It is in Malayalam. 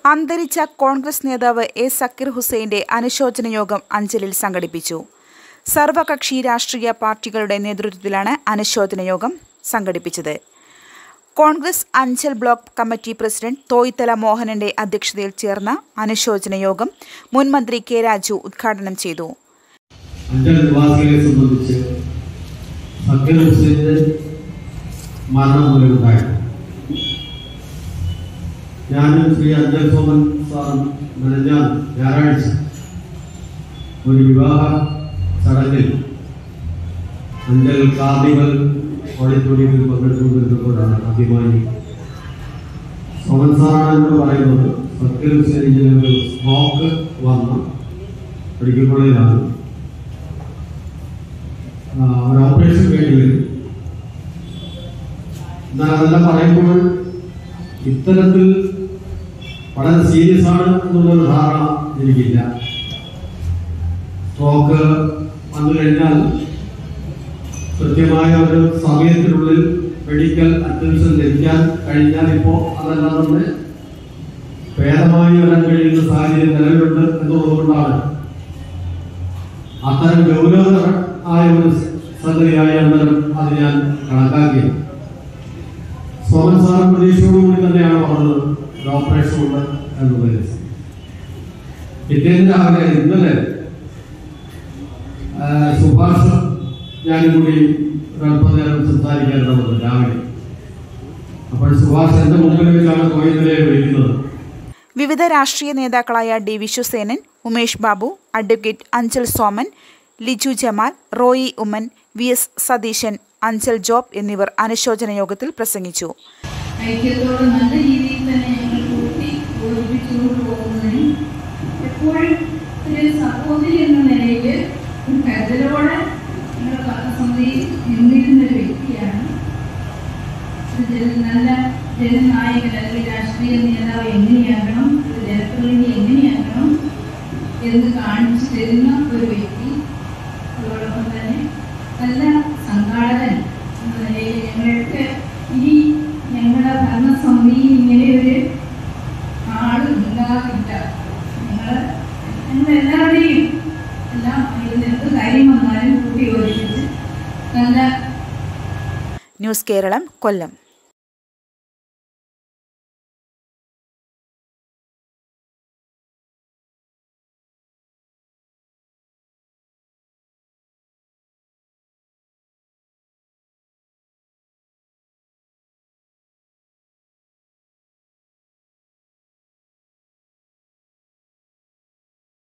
അന്തരിച്ച കോൺഗ്രസ് നേതാവ് എ സക്കീർ ഹുസൈന്റെ അനുശോചന യോഗം അഞ്ചലിൽ സംഘടിപ്പിച്ചു സർവകക്ഷി രാഷ്ട്രീയ പാർട്ടികളുടെ നേതൃത്വത്തിലാണ് അനുശോചന യോഗം സംഘടിപ്പിച്ചത് Congress Anchal block committee president Thoythala മോഹനന്റെ അധ്യക്ഷതയിൽ ചേർന്ന അനുശോചന യോഗം മുൻ മന്ത്രി കെ രാജു ഉദ്ഘാടനം ചെയ്തു അഞ്ചൽ നിവാസികളെ സംബന്ധിച്ച് സക്കീർ ഹുസൈന്റെ മരണം മൂലമുണ്ടായി ഞാനും ശ്രീ അഞ്ചൽ സോമൻ സാറും മെനഞ്ഞാൻ ഞായറാഴ്ച ഒരു വിവാഹ ചടങ്ങിൽ അഞ്ചൽ കാർണിവൽ ഓഡിറ്റോറിയത്തിൽ പങ്കെടുത്തുകൊണ്ടിരുന്നപ്പോഴാണ് ആദ്യമായി സോമൻ സാറാണ് എന്ന് പറയുന്നത് സക്കീർ ഹുസൈനിന് ഒരു സ്ട്രോക്ക് വന്ന മെഡിക്കൽ കോളേജിലാണ് ആ, ഒരു ഓപ്പറേഷൻ വേണ്ടി വരും എന്നാൽ അതെല്ലാം പറയുമ്പോൾ ഇത്തരത്തിൽ വളരെ സീരിയസ് ആണ് എന്നുള്ളൊരു ധാരണ എനിക്കില്ല സ്ട്രോക്ക് വന്നു കഴിഞ്ഞാൽ കൃത്യമായ ഒരു സമയത്തിനുള്ളിൽ മെഡിക്കൽ അറ്റൻഷൻ ലഭിക്കാൻ കഴിഞ്ഞാൽ ഇപ്പോൾ അതെല്ലാം തന്നെ ഭേദമായി വരാൻ കഴിയുന്ന സാഹചര്യം നിലവിലുണ്ട് എന്നുള്ളതുകൊണ്ടാണ് അത്തരം ഗൗരവ ആയ ഒരു സംഗതിയായി അന്നേരം അത് ഞാൻ കണക്കാക്കിയത് സോമൻ സാറും പ്രതീക്ഷയോടുകൂടി തന്നെയാണ് പറഞ്ഞത് ഒരു ഓപ്പറേഷൻ ഉണ്ട് എന്നുള്ളത് പിറ്റേന്ന് രാവിലെ ഇന്നലെ ആ, സുഭാഷ് ഞാനും കൂടി ഒരല്പനേരം സംസാരിക്കാറുണ്ട് രാവിലെ അപ്പോൾ സുഭാഷ് എന്റെ മുമ്പിൽ വെച്ചാണ് കോയിന്നിലെ വിളിക്കുന്നത് വിവിധ രാഷ്ട്രീയ നേതാക്കളായ D Viswasenan Umesh Babu advocate Anchal Soman Liju Jamal Roy Oommen V S Satheesan Anchal Job എന്നിവർ അനുശോചന യോഗത്തിൽ പ്രസംഗിച്ചു ഐക്യത്തോടെ നല്ല രീതിയിൽ തന്നെ ഞങ്ങൾ കൂട്ടി യോജിപ്പിച്ചുകൊണ്ട് പോകുന്നതിനും എപ്പോഴും ഒരു സഹോദരി എന്ന നിലയിൽ ഒരു കരുതലോടെ ഞങ്ങളുടെ ഭരണസമിതിയിൽ നിന്നിരുന്ന ഒരു വ്യക്തിയാണ് ഒരു ജന- നല്ല ജനനായകൻ അല്ലെങ്കിൽ രാഷ്ട്രീയ നേതാവ് എങ്ങനെയാകണം ഒരു ജനപ്രതിനിധി എങ്ങനെയാകണം എന്ന് കാണിച്ചു തരുന്ന ഒരു വ്യക്തി അതോടൊപ്പം തന്നെ നല്ല സംഘാടകൻ എന്ന നിലയിൽ ഞങ്ങൾക്ക് ഇനി ഞങ്ങളുടെ ഭരണസമിതിയിൽ ഇങ്ങനെ ഒരു ആള് ഉണ്ടാകില്ല ഞങ്ങൾ ഞങ്ങൾ എല്ലാവരുടെയും എല്ലാം ഇതിന് എന്ത് കാര്യം വന്നാലും കൂട്ടി യോജിപ്പിച്ച് നല്ല ന്യൂസ് കേരളം കൊല്ലം